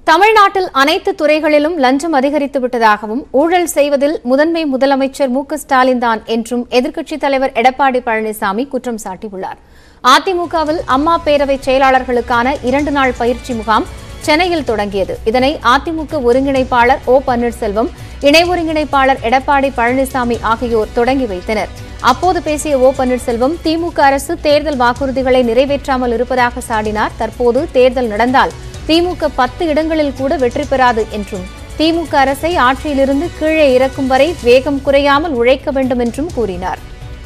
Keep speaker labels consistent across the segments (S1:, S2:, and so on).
S1: தமிழ்நாட்டில் அனைத்து துறைகளிலும் லஞ்சம் அதிகரித்து விட்டதாகவும் ஊழல் செய்வதில் முதன்மை முதலமைச்சர் மு க ஸ்டாலின் தான் என்றும் எதிர்க்கட்சித் தலைவர் எடப்பாடி பழனிசாமி குற்றம் சாட்டியுள்ளார் அதிமுகவில் அம்மா பேரவை செயலாளர்களுக்கான இரண்டு நாள் பயிற்சி முகாம் சென்னையில் தொடங்கியது இதனை அதிமுக ஒருங்கிணைப்பாளர் ஓ பன்னீர்செல்வம் இணை ஒருங்கிணைப்பாளர் எடப்பாடி பழனிசாமி ஆகியோர் தொடங்கி வைத்தனர் அப்போது பேசிய ஓ பன்னீர்செல்வம் திமுக அரசு தேர்தல் வாக்குறுதிகளை நிறைவேற்றாமல் இருப்பதாக சாடினார் தற்போது தேர்தல் நடந்தால் திமுக பத்து இடங்களில் கூட வெற்றி பெறாது என்றும் திமுக அரசை ஆட்சியிலிருந்து கீழே இறக்கும் வரை வேகம் குறையாமல் உழைக்க வேண்டும் என்றும் கூறினார்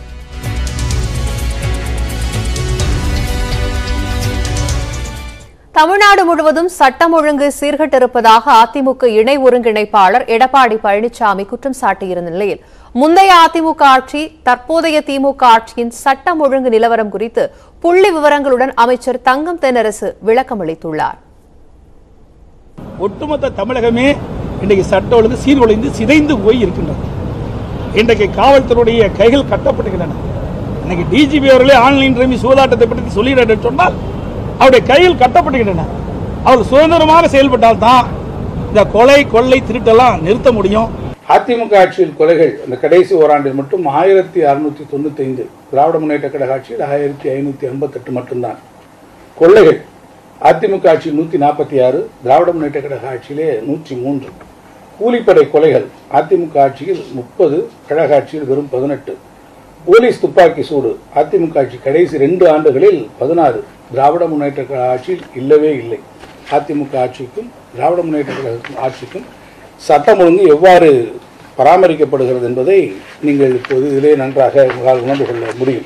S1: தமிழ்நாடு முழுவதும் சட்டம் ஒழுங்கு சீர்கெட்டிருப்பதாக அதிமுக இணை ஒருங்கிணைப்பாளர் எடப்பாடி பழனிசாமி குற்றம் சாட்டியிருந்த நிலையில் முந்தைய அதிமுக ஆட்சி தற்போதைய திமுக ஆட்சியின் சட்டம் ஒழுங்கு நிலவரம் குறித்து புள்ளி விவரங்களுடன் அமைச்சர் தங்கம் தென்னரசு விளக்கம் அளித்துள்ளார்
S2: ஒட்டுமொத்த தமிழகமே இன்றைக்கு சட்ட ஒழுங்கு சீர்குலைந்து சிதைந்து போய் இருக்கின்றது இன்றைக்கு காவல்துறையுடைய கைகள் கட்டப்பட்டுகின்றன இன்னைக்கு டிஜிபி அவர்களே ஆன்லைன் ரமி சூதாட்டத்தை பற்றி சொல்லிட சொன்னால் அவருடைய கையில் கட்டப்பட்டுகின்றன அவர் சுதந்திரமாக செயல்பட்டால் தான் இந்த கொலை கொள்ளை திருட்டெல்லாம் நிறுத்த முடியும்
S3: அதிமுக ஆட்சியில் கொலைகள் இந்த கடைசி ஓராண்டில் மட்டும் ஆயிரத்தி அறுநூத்தி தொண்ணூத்தி ஐந்து திராவிட முன்னேற்ற கழக ஆட்சியில் ஆயிரத்தி ஐநூத்தி ஐம்பத்தெட்டு மட்டும்தான் கொள்ளைகள் அதிமுக ஆட்சியில் நூத்தி நாற்பத்தி ஆறு திராவிட முன்னேற்ற கழக ஆட்சியிலே நூற்றி மூன்று கூலிப்படை கொலைகள் அதிமுக ஆட்சியில் முப்பது கழக ஆட்சியில் வெறும் பதினெட்டு போலீஸ் துப்பாக்கி சூடு அதிமுக ஆட்சி கடைசி ரெண்டு ஆண்டுகளில் பதினாறு திராவிட முன்னேற்ற கழக ஆட்சியில் இல்லவே இல்லை அதிமுக ஆட்சிக்கும் திராவிட முன்னேற்ற கழக ஆட்சிக்கும் சட்டம் ஒழுங்கு எவ்வாறு பராமரிக்கப்படுகிறது என்பதை நீங்கள் இப்போது இதிலே நன்றாக உங்களால் உணர்ந்து கொள்ள முடியும்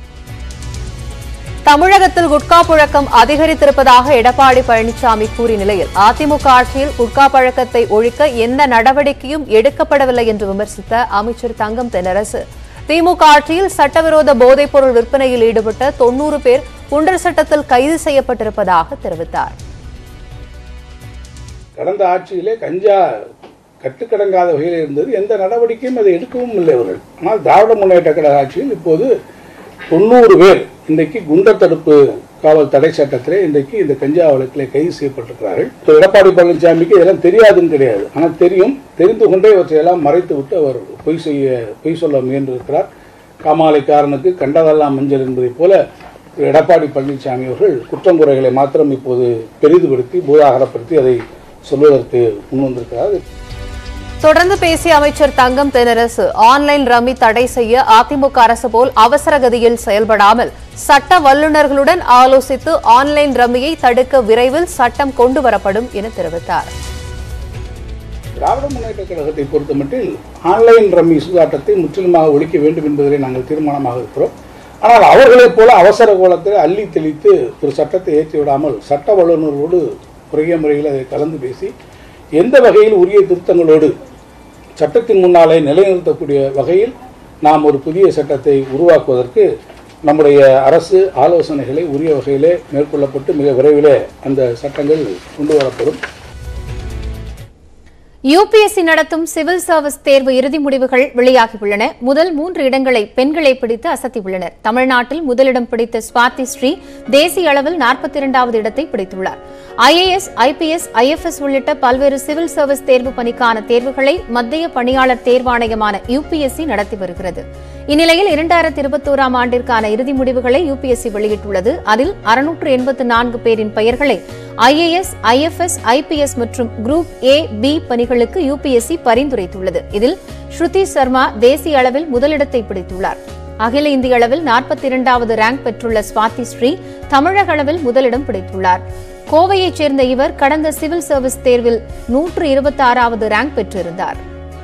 S1: தமிழகத்தில் குட்கா புழக்கம் அதிகரித்திருப்பதாக எடப்பாடி பழனிசாமி கூறிய நிலையில் அதிமுக ஆட்சியில் குட்கா பழக்கத்தை ஒழிக்க எந்த நடவடிக்கையும் எடுக்கப்படவில்லை என்று விமர்சித்த அமைச்சர் தங்கம் தென்னரசு திமுக ஆட்சியில் சட்டவிரோத போதைப்பொருள் விற்பனையில் ஈடுபட்ட தொன்னூறு பேர் குண்டர் சட்டத்தில் கைது செய்யப்பட்டிருப்பதாக தெரிவித்தார்
S3: கடந்த ஆட்சியிலே கஞ்சா கட்டுக்கடங்காத வகையில் இருந்தது எந்த நடவடிக்கையும் அதை எடுக்கவும் இல்லை அவர்கள் ஆனால் திராவிட முன்னேற்ற கழக ஆட்சியில் இப்போது தொண்ணூறு பேர் இன்றைக்கு குண்டர் தடுப்பு காவல் தடை சட்டத்திலே இன்றைக்கு இந்த கஞ்சா வழக்கிலே கைது செய்யப்பட்டிருக்கிறார்கள் இப்ப எடப்பாடி பழனிசாமிக்கு இதெல்லாம் தெரியாதுன்னு கிடையாது ஆனால் தெரியும் தெரிந்து கொண்டே இவற்றையெல்லாம் மறைத்து விட்டு அவர் பொய் செய்ய பொய் சொல்ல முயன்றிருக்கிறார் காமாலைக்காரனுக்கு கண்டதெல்லாம் மஞ்சள் என்பதைப் போல எடப்பாடி பழனிசாமி அவர்கள் குற்றம் குறைகளை மாத்திரம் இப்போது பெரிதுபடுத்தி பூதாகரப்படுத்தி அதை சொல்வதற்கு முன்வந்திருக்கிறார்
S1: தொடர்ந்து பேசிய அமைச்சர் தங்கம் தென்னரசு ஆன்லைன் ரம்மி தடை செய்ய அதிமுக அரசு போல் அவசர கதியில் செயல்படாமல் சட்ட வல்லுநர்களுடன் ஆலோசித்து ஆன்லைன் ரம்மியை தடுக்க விரைவில் சட்டம் கொண்டு வரப்படும் என தெரிவித்தார்
S3: திராவிட முன்னேற்ற கழகத்தை பொறுத்தமட்டில் ஆன்லைன் ரம்மி சூதாட்டத்தை முற்றிலுமாக ஒழிக்க வேண்டும் என்பதிலே நாங்கள் தீர்மானமாக இருக்கிறோம் ஆனால் அவர்களைப் போல அவசர கோலத்தில் அள்ளி தெளித்து ஒரு சட்டத்தை ஏற்றி விடாமல் சட்ட வல்லுநர்களோடு குறைய முறையில் அதை கலந்து பேசி எந்த வகையில் உரிய திருத்தங்களோடு சட்டத்தின் முன்னாலே நிலைநிறுத்தக்கூடிய வகையில் நாம் ஒரு புதிய சட்டத்தை உருவாக்குவதற்கு நம்முடைய அரசு ஆலோசனைகளை உரிய வகையிலே மேற்கொள்ளப்பட்டு மிக விரைவிலே அந்த சட்டங்கள் கொண்டு வரப்படும்
S1: யுபிஎஸ்சி நடத்தும் சிவில் சர்வீஸ் தேர்வு இறுதி முடிவுகள் வெளியாகியுள்ளன முதல் மூன்று இடங்களை பெண்களை பிடித்து அசத்தியுள்ளனர் தமிழ்நாட்டில் முதலிடம் பிடித்த ஸ்வாதி ஸ்ரீ தேசிய அளவில் நாற்பத்தி இரண்டாவது இடத்தை பிடித்துள்ளார் ஐஏஎஸ் ஐபிஎஸ் ஐஎஃப்எஸ் உள்ளிட்ட பல்வேறு சிவில் சர்வீஸ் தேர்வு பணிக்கான தேர்வுகளை மத்திய பணியாளர் தேர்வாணையமான யுபிஎஸ்சி நடத்தி வருகிறது இந்நிலையில் இரண்டாயிரத்தி இருபத்தோராம் ஆண்டிற்கான இறுதி முடிவுகளை யுபிஎஸ்சி வெளியிட்டுள்ளது அதில் அறுநூற்று எண்பத்து நான்கு பேரின் பெயர்களை ஐஏஎஸ் ஐஎஃப்எஸ் ஐபிஎஸ் மற்றும் குரூப் ஏ பி பணிகளுக்கு யுபிஎஸ்சி பரிந்துரைத்துள்ளது இதில் ஸ்ருதி சர்மா தேசிய அளவில் முதலிடத்தை பிடித்துள்ளார் அகில இந்திய அளவில் நாற்பத்தி இரண்டாவது ரேங்க் பெற்றுள்ள ஸ்வாதி ஸ்ரீ தமிழக அளவில் முதலிடம் பிடித்துள்ளார் கோவையைச் சேர்ந்த இவர் கடந்த சிவில் சர்வீஸ் தேர்வில் நூற்று இருபத்தி ஆறாவது ரேங்க் பெற்றிருந்தார்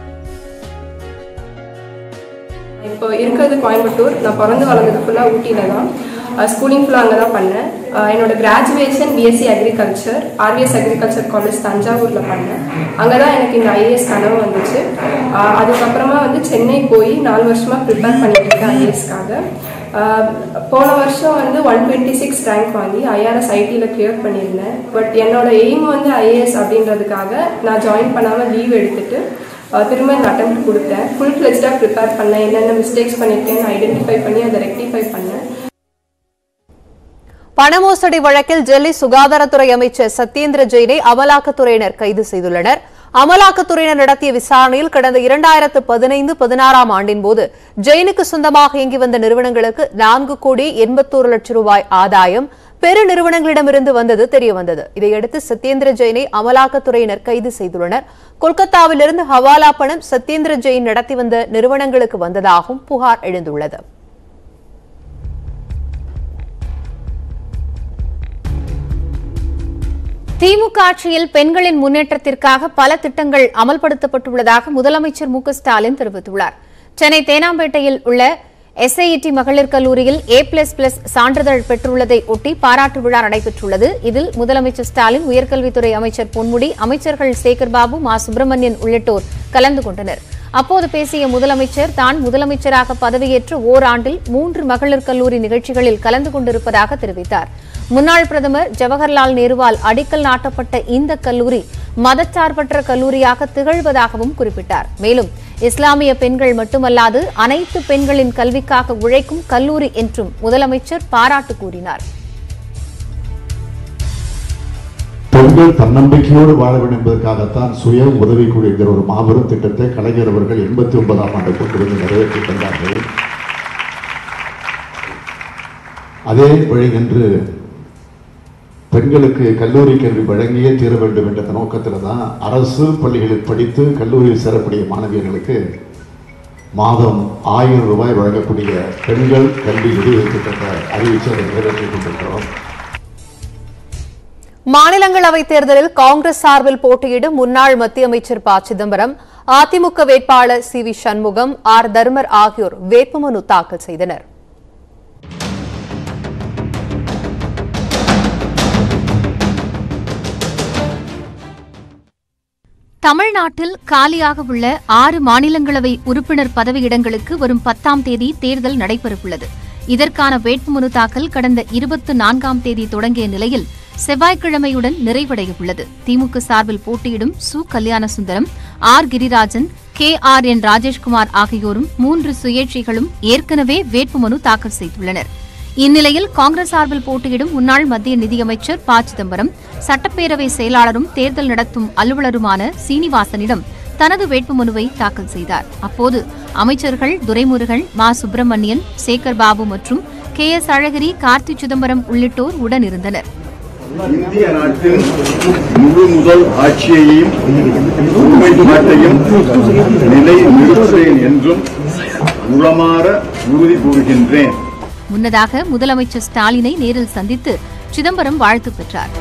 S4: இப்போ இருக்கிறது கோயம்புத்தூர் நான் பிறந்து வளர்ந்தது ஃபுல்லாக ஊட்டியில் தான் ஸ்கூலிங் ஃபுல்லாக அங்கே தான் பண்ணேன் அஹ் என்னோட graduation BSc agriculture RVS agriculture college தஞ்சாவூரில் பண்ணேன் அங்கே தான் எனக்கு இந்த ஐஏஎஸ் கனவு வந்துச்சு அஹ் அதுக்கப்புறமா வந்து சென்னை போய் நாலு வருஷமாக ப்ரிப்பேர் பண்ணிட்டு இருக்கேன் ஐஏஎஸ்க்காக போன வருஷம் வந்து ஒன் டுவெண்ட்டி சிக்ஸ் ரேங்க் வாங்கி ஐஆர்எஸ் ஐடியில் கிளியர் பண்ணியிருந்தேன் பட் என்னோட எய்ம் வந்து ஐஏஎஸ் அப்படின்றதுக்காக நான் ஜாயின் பண்ணாமல் லீவ் எடுத்துட்டு அஹ் திரும்ப இந்த அட்டம் கொடுத்தேன் ஃபுல் ஃப்ளெஜ்டாக ப்ரிப்பேர் பண்ணேன் என்னென்ன மிஸ்டேக்ஸ் பண்ணியிருக்கேன்னு ஐடென்டிஃபை பண்ணி அதை ரெக்டிஃபை பண்ணேன்
S5: பணமோசடி வழக்கில் டெல்லி சுகாதாரத்துறை அமைச்சர் சத்யேந்திர ஜெயினை அமலாக்கத்துறையினர் கைது செய்துள்ளனர் அமலாக்கத்துறையினர் நடத்திய விசாரணையில் கடந்த இரண்டாயிரத்து பதினைந்து பதினாறாம் ஆண்டின் போது ஜெயினுக்கு சொந்தமாக இயங்கி வந்த நிறுவனங்களுக்கு நான்கு கோடி எண்பத்தோரு லட்சம் ரூபாய் ஆதாயம் பெரு நிறுவனங்களிடமிருந்து வந்தது தெரியவந்தது இதையடுத்து சத்யேந்திர ஜெயினை அமலாக்கத்துறையினர் கைது செய்துள்ளனர் கொல்கத்தாவிலிருந்து ஹவாலா பணம் சத்யேந்திர ஜெயின் நடத்தி வந்த நிறுவனங்களுக்கு வந்ததாகவும் புகார் எழுந்துள்ளது
S1: திமுக ஆட்சியில் பெண்களின் முன்னேற்றத்திற்காக பல திட்டங்கள் அமல்படுத்தப்பட்டுள்ளதாக முதலமைச்சர் மு க ஸ்டாலின் தெரிவித்துள்ளார் சென்னை தேனாம்பேட்டையில் உள்ள எஸ்ஐஇடி மகளிர் கல்லூரியில் ஏ பிளஸ் பிளஸ் சான்றிதழ் பெற்றுள்ளதை ஒட்டி பாராட்டு விழா நடைபெற்றுள்ளது இதில் முதலமைச்சர் ஸ்டாலின் உயர்கல்வித்துறை அமைச்சர் பொன்முடி அமைச்சர்கள் சேகர்பாபு மா சுப்பிரமணியன் உள்ளிட்டோர் கலந்து கொண்டனர் அப்போது பேசிய முதலமைச்சர் தான் முதலமைச்சராக பதவியேற்று ஓராண்டில் மூன்று மகளிர் கல்லூரி நிகழ்ச்சிகளில் கலந்து கொண்டிருப்பதாக தெரிவித்தார் முன்னாள் பிரதமர் ஜவஹர்லால் நேருவால் அடிக்கல் நாட்டப்பட்ட இந்த கல்லூரி மதச்சார்பற்ற கல்லூரியாக திகழ்வதாகவும் குறிப்பிட்டார் மேலும் இஸ்லாமிய பெண்கள் மட்டுமல்லாது அனைத்து பெண்களின் கல்விக்காக உழைக்கும் கல்லூரி என்றும் முதலமைச்சர் பாராட்டு கூறினார்
S6: பெண்கள் தன்னம்பிக்கையோடு வாழ வேண்டும் என்பதற்காகத்தான் சுய உதவிக்குழு என்கிற ஒரு மாபெரும் திட்டத்தை கலைஞர் அவர்கள் எண்பத்தி ஒன்பதாம் ஆண்டு கொண்டிருந்து நிறைவேற்றி தந்தார்கள் அதே வழி என்று பெண்களுக்கு கல்லூரி கல்வி வழங்கியே தீர வேண்டும் என்ற நோக்கத்தில் தான் அரசு பள்ளிகளில் படித்து கல்லூரியில் சேரக்கூடிய மாணவியர்களுக்கு மாதம் ஆயிரம் ரூபாய் வழங்கக்கூடிய பெண்கள் கல்வி உதவி திட்டத்தை அறிவித்து அதை நிறைவேற்றிக் கொண்டிருக்கிறோம்
S5: மாநிலங்களவை தேர்தலில் காங்கிரஸ் சார்பில் போட்டியிடும் முன்னாள் மத்திய அமைச்சர் ப சிதம்பரம் அதிமுக வேட்பாளர் C V Shanmugam R Dharmar ஆகியோர் வேட்புமனு தாக்கல் செய்தனர்
S1: தமிழ்நாட்டில் காலியாக உள்ள ஆறு மாநிலங்களவை உறுப்பினர் பதவியிடங்களுக்கு வரும் பத்தாம் தேதி தேர்தல் நடைபெறவுள்ளது இதற்கான வேட்புமனு தாக்கல் கடந்த இருபத்து நான்காம் தேதி தொடங்கிய நிலையில் செவ்வாய்க்கிழமையுடன் நிறைவடைய உள்ளது திமுக சார்பில் போட்டியிடும் Su Kalyanasundaram R Girirajan K R N Rajeshkumar ஆகியோரும் மூன்று சுயேட்சைகளும் ஏற்கனவே வேட்புமனு தாக்கல் செய்துள்ளனர் இந்நிலையில் காங்கிரஸ் சார்பில் போட்டியிடும் முன்னாள் மத்திய நிதியமைச்சர் ப சிதம்பரம் சட்டப்பேரவை செயலாளரும் தேர்தல் நடத்தும் அலுவலருமான சீனிவாசனிடம் தனது வேட்புமனுவை தாக்கல் செய்தார் அப்போது அமைச்சர்கள் துரைமுருகன் மா சுப்பிரமணியன் சேகர் பாபு மற்றும் கே எஸ் அழகிரி கார்த்தி சிதம்பரம் உள்ளிட்டோர் உடனிருந்தனர்
S7: இந்திய நாட்டின் முழு முதல் ஆட்சியையும் ஒருமைப்பாட்டையும் நிலை நிறுத்துவேன் என்றும் உளமாற உறுதி கூறுகின்றேன்
S1: முன்னதாக முதலமைச்சர் ஸ்டாலினை நேரில் சந்தித்து சிதம்பரம் வாழ்த்து பெற்றார்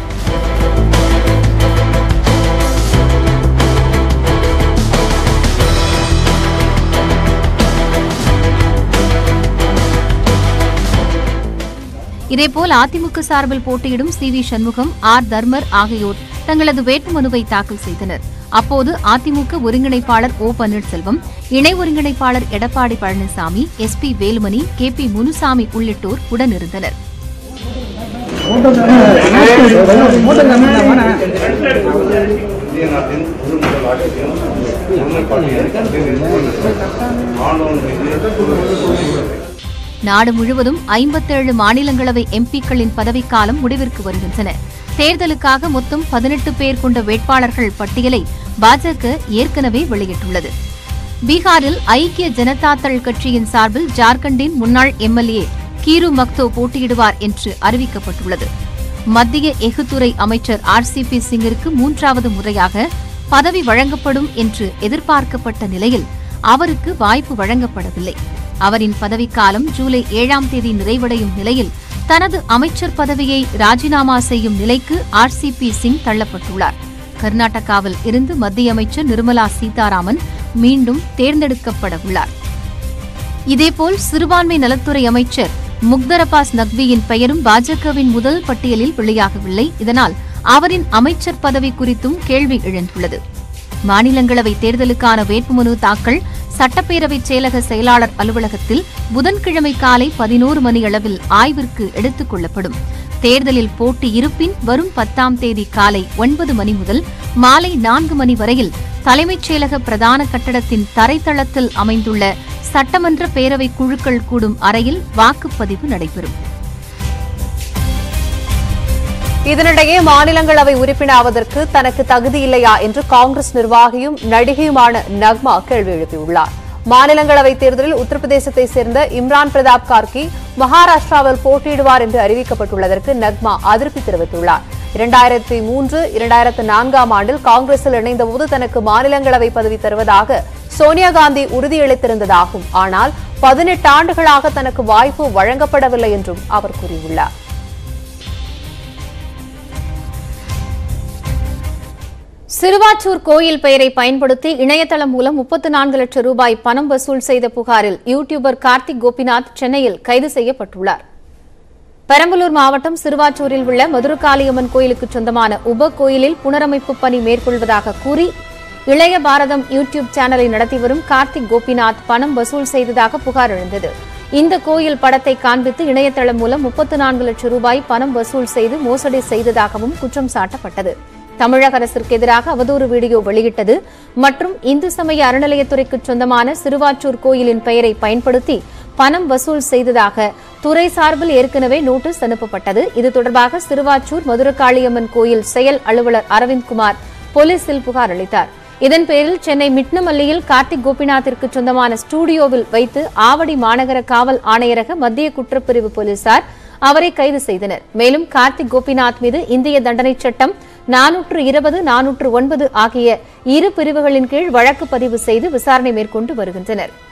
S1: இதேபோல் அதிமுக சார்பில் போட்டியிடும் C V Shanmugam R Dharmar ஆகியோர் தங்களது வேட்புமனுவை தாக்கல் செய்தனர் அப்போது அதிமுக ஒருங்கிணைப்பாளர் ஓ பன்னீர்செல்வம் இணை ஒருங்கிணைப்பாளர் Edappadi Palaniswami S P Velumani K P Munusamy உள்ளிட்டோர் உடனிருந்தனர்
S7: இந்திய நாட்டின் முழு முதல் ஆட்சியையும் ஒருமைப்பாட்டையும் மாணவன் மீது
S1: நாடு முழுவதும் ஐம்பத்தேழு மாநிலங்களவை எம்பிக்களின் பதவிக்காலம் முடிவிற்கு வருகின்றன தேர்தலுக்காக மொத்தம் பதினெட்டு பேர் கொண்ட வேட்பாளர்கள் பட்டியலை பாஜக ஏற்கனவே வெளியிட்டுள்ளது பீகாரில் ஐக்கிய ஜனதா தள் கட்சியின் சார்பில் ஜார்க்கண்டின் முன்னாள் எம்எல்ஏ கீரு மக்தோ போட்டியிடுவார் என்று அறிவிக்கப்பட்டுள்ளது மத்திய எஃகுத்துறை அமைச்சர் ஆர் சி பி சிங்கிற்கு மூன்றாவது முறையாக பதவி வழங்கப்படும் என்று எதிர்பார்க்கப்பட்ட நிலையில் அவருக்கு வாய்ப்பு வழங்கப்படவில்லை அவரின் பதவிக்காலம் ஜூலை ஏழாம் தேதி நிறைவடையும் நிலையில் தனது அமைச்சர் பதவியை ராஜினாமா செய்யும் நிலைக்கு ஆர் சி பி சிங் தள்ளப்பட்டுள்ளார் கர்நாடகாவில் இருந்து மத்திய அமைச்சர் நிர்மலா சீதாராமன் மீண்டும் தேர்ந்தெடுக்கப்பட உள்ளார் இதேபோல் சிறுபான்மை நலத்துறை அமைச்சர் முக்தர் அப்பாஸ் நக்வியின் பெயரும் பாஜகவின் முதல் பட்டியலில் வெளியாகவில்லை இதனால் அவரின் அமைச்சர் பதவி குறித்தும் கேள்வி எழுந்துள்ளது மாநிலங்களவை தேர்தலுக்கான வேட்புமனு தாக்கல் சட்டப்பேரவை செயலக செயலாளர் அலுவலகத்தில் புதன்கிழமை காலை பதினோரு மணி அளவில் ஆய்விற்கு எடுத்துக் கொள்ளப்படும் தேர்தலில் போட்டி இருப்பின் வரும் பத்தாம் தேதி காலை ஒன்பது மணி முதல் மாலை நான்கு மணி வரையில் தலைமைச் செயலக பிரதான கட்டடத்தின் தரைத்தளத்தில் அமைந்துள்ள சட்டமன்ற பேரவை குழுக்கள் கூடும் அறையில் வாக்குப்பதிவு நடைபெறும்
S5: இதனிடையே மாநிலங்களவை உறுப்பினராவதற்கு தனக்கு தகுதி இல்லையா என்று காங்கிரஸ் நிர்வாகியும் நடிகையுமான நக்மா கேள்வி எழுப்பியுள்ளார் மாநிலங்களவை தேர்தலில் உத்தரப்பிரதேசத்தை சேர்ந்த இம்ரான் பிரதாப் கார்கி மகாராஷ்டிராவில் போட்டியிடுவார் என்று அறிவிக்கப்பட்டுள்ளதற்கு நக்மா அதிருப்தி தெரிவித்துள்ளார் இரண்டாயிரத்தி மூன்று இரண்டாயிரத்து நான்காம் ஆண்டில் காங்கிரஸில் இணைந்தபோது தனக்கு மாநிலங்களவை பதவி தருவதாக சோனியா காந்தி உறுதியளித்திருந்ததாகும் ஆனால் பதினெட்டு ஆண்டுகளாக தனக்கு வாய்ப்பு வழங்கப்படவில்லை என்றும் அவர் கூறியுள்ளார்
S1: சிறுவாச்சூர் கோயில் பெயரை பயன்படுத்தி இணையதளம் மூலம் முப்பத்து நான்கு லட்சம் ரூபாய் பணம் வசூல் செய்த புகாரில் யூடியூபர் கார்த்திக் கோபிநாத் சென்னையில் கைது செய்யப்பட்டுள்ளார் பெரம்பலூர் மாவட்டம் சிறுவாச்சூரில் உள்ள மதுரகாளியம்மன் கோயிலுக்கு சொந்தமான உப கோயிலில் புனரமைப்பு பணி மேற்கொள்வதாக கூறி இளைய பாரதம் யூடியூப் சேனலை நடத்தி வரும் கார்த்திக் கோபிநாத் பணம் வசூல் செய்ததாக புகார் எழுந்தது இந்த கோயில் படத்தை காண்பித்து இணையதளம் மூலம் முப்பத்து நான்கு லட்சம் ரூபாய் பணம் வசூல் செய்து மோசடி செய்ததாகவும் குற்றம் சாட்டப்பட்டது தமிழக அரசிற்கு எதிராக அவதூறு வீடியோ வெளியிட்டது மற்றும் இந்து சமய அறநிலையத்துறைக்கு சொந்தமான சிறுவாச்சூர் கோயிலின் பெயரை பயன்படுத்தி பணம் வசூல் செய்ததாக துறை சார்பில் ஏற்கனவே நோட்டீஸ் அனுப்பப்பட்டது இது தொடர்பாக சிறுவாச்சூர் மதுரகாளியம்மன் கோயில் செயல் அலுவலர் அரவிந்த்குமார் போலீசில் புகார் அளித்தார் இதன் பேரில் சென்னை மிட்னமல்லியில் கார்த்திக் கோபிநாத்திற்கு சொந்தமான ஸ்டுடியோவில் வைத்து ஆவடி மாநகர காவல் ஆணையரக மத்திய குற்றப்பிரிவு போலீசார் அவரை கைது செய்தனர் மேலும் கார்த்திக் கோபிநாத் மீது இந்திய தண்டனை சட்டம் நானூற்று இருபது நானூற்று ஒன்பது ஆகிய இரு பிரிவுகளின் கீழ் வழக்கு பதிவு செய்து விசாரணை மேற்கொண்டு வருகின்றனர்